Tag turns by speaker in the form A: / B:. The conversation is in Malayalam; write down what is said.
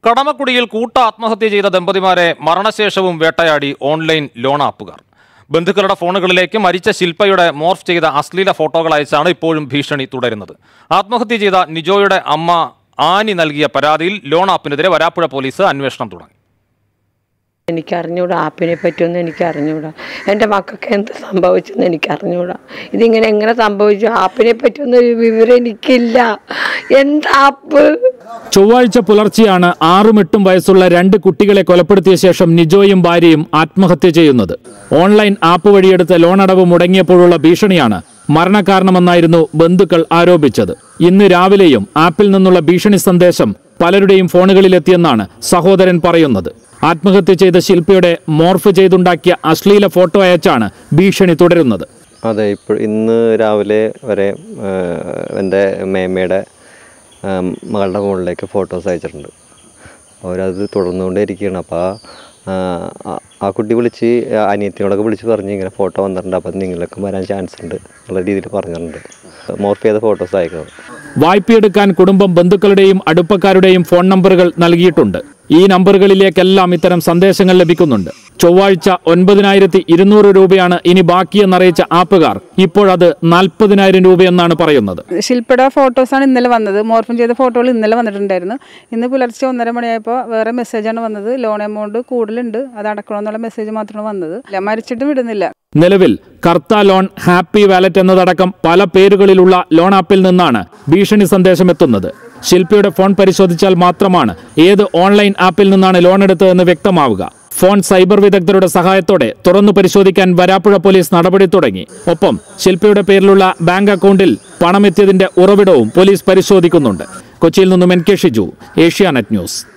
A: കടമക്കുടിയിൽ കൂട്ട ആത്മഹത്യ ചെയ്ത ദമ്പതിമാരെ മരണശേഷവും വേട്ടയാടി ഓൺലൈൻ ലോൺ ആപ്പുകാർ ബന്ധുക്കളുടെ ഫോണുകളിലേക്ക് മരിച്ച ശില്പയുടെ മോർഫ് ചെയ്ത അശ്ലീല ഫോട്ടോകൾ അയച്ചാണ് ഇപ്പോഴും ഭീഷണി തുടരുന്നത് ആത്മഹത്യ ചെയ്ത നിജോയുടെ അമ്മ ആനി നൽകിയ പരാതിയിൽ ലോൺ ആപ്പിനെതിരെ വരാപ്പുഴ പോലീസ് അന്വേഷണം തുടങ്ങി
B: എനിക്ക് അറിഞ്ഞൂടാ ആപ്പിനെ പറ്റിയൊന്നും എനിക്ക് അറിഞ്ഞൂടാ എൻ്റെ മക്കൾക്ക് എന്ത് സംഭവിച്ചെന്ന് എനിക്ക് അറിഞ്ഞൂടാ ഇതിങ്ങനെ എങ്ങനെ സംഭവിച്ചു ആപ്പിനെ പറ്റിയൊന്നും ഒരു വിവരം എനിക്കില്ല എന്താ ആപ്പ്
C: ചൊവ്വാഴ്ച പുലർച്ചെയാണ് ആറും എട്ടും വയസ്സുള്ള രണ്ട് കുട്ടികളെ കൊലപ്പെടുത്തിയ ശേഷം നിജോയും ഭാര്യയും ആത്മഹത്യ ചെയ്യുന്നത് ഓൺലൈൻ ആപ്പ് വഴിയെടുത്ത ലോണടവ് മുടങ്ങിയപ്പോഴുള്ള ഭീഷണിയാണ് മരണകാരണമെന്നായിരുന്നു ബന്ധുക്കൾ ആരോപിച്ചത് ഇന്ന് രാവിലെയും ആപ്പിൽ നിന്നുള്ള ഭീഷണി സന്ദേശം പലരുടെയും ഫോണുകളിലെത്തിയെന്നാണ് സഹോദരൻ പറയുന്നത് ആത്മഹത്യ ചെയ്ത ശില്പയുടെ മോർഫ് ചെയ്തുണ്ടാക്കിയ അശ്ലീല ഫോട്ടോ അയച്ചാണ് ഭീഷണി തുടരുന്നത്
D: അതെ ഇപ്പോൾ ഇന്ന് രാവിലെ വരെ എൻ്റെ മേമ്മയുടെ ആ, മകളുടെ ഫോണിലേക്ക് ഫോട്ടോസ് അയച്ചിട്ടുണ്ട് അവരത് തുടർന്നുകൊണ്ടേ ഇരിക്കുകയാണ് അപ്പോൾ ആ, ആ- ആ കുട്ടി വിളിച്ച് ആ അനിയത്തിനോടൊക്കെ വിളിച്ച് പറഞ്ഞ് ഇങ്ങനെ ഫോട്ടോ വന്നിട്ടുണ്ട് അപ്പോൾ നിങ്ങളൊക്കെ വരാൻ ചാൻസ് ഉണ്ട് എന്നുള്ള രീതിയിൽ പറഞ്ഞിട്ടുണ്ട് മോർഫ് ചെയ്ത ഫോട്ടോസ് അയക്കുന്നത്
C: വായ്പയെടുക്കാൻ കുടുംബം ബന്ധുക്കളുടെയും അടുപ്പക്കാരുടെയും ഫോൺ നമ്പറുകൾ നൽകിയിട്ടുണ്ട് ഈ നമ്പറുകളിലേക്കെല്ലാം ഇത്തരം സന്ദേശങ്ങൾ ലഭിക്കുന്നുണ്ട് ചൊവ്വാഴ്ച ഒൻപതിനായിരത്തി ഇരുന്നൂറ് രൂപയാണ് ഇനി ബാക്കിയെന്നറിയിച്ച ആപ്പുകാർ ഇപ്പോഴത് നാൽപ്പതിനായിരം രൂപയെന്നാണ് പറയുന്നത്
E: ശില്പയുടെ ഫോട്ടോസാണ് ഇന്നലെ വന്നത് മോർഫിൻ ചെയ്ത ഫോട്ടോകൾ ഇന്നലെ വന്നിട്ടുണ്ടായിരുന്നു ഇന്ന് പുലർച്ചെ ഒന്നര മണിയായപ്പോൾ വേറെ മെസ്സേജാണ് വന്നത് ലോൺ എമൗണ്ട് കൂടുതലുണ്ട് അത് അടക്കണമെന്നുള്ള മെസ്സേജ് മാത്രമാണ് വന്നത് ഇല്ല മരിച്ചിട്ടും വിടുന്നില്ല
C: നിലവിൽ കർത്ത ലോൺ ഹാപ്പി വാലറ്റ് എന്നതടക്കം പല പേരുകളിലുള്ള ലോൺ ആപ്പിൽ നിന്നാണ് ഭീഷണി സന്ദേശം എത്തുന്നത് ശില്പിയുടെ ഫോൺ പരിശോധിച്ചാൽ മാത്രമാണ് ഏത് ഓൺലൈൻ ആപ്പിൽ നിന്നാണ് ലോൺ എടുത്തതെന്ന് വ്യക്തമാവുക ഫോൺ സൈബർ വിദഗ്ധരുടെ സഹായത്തോടെ തുറന്നു പരിശോധിക്കാൻ വരാപ്പുഴ പോലീസ് നടപടി തുടങ്ങി ഒപ്പം ശില്പിയുടെ പേരിലുള്ള ബാങ്ക് അക്കൗണ്ടിൽ പണമെത്തിയതിന്റെ ഉറവിടവും പോലീസ് പരിശോധിക്കുന്നുണ്ട് കൊച്ചിയിൽ നിന്നും N K Shiju Asianet news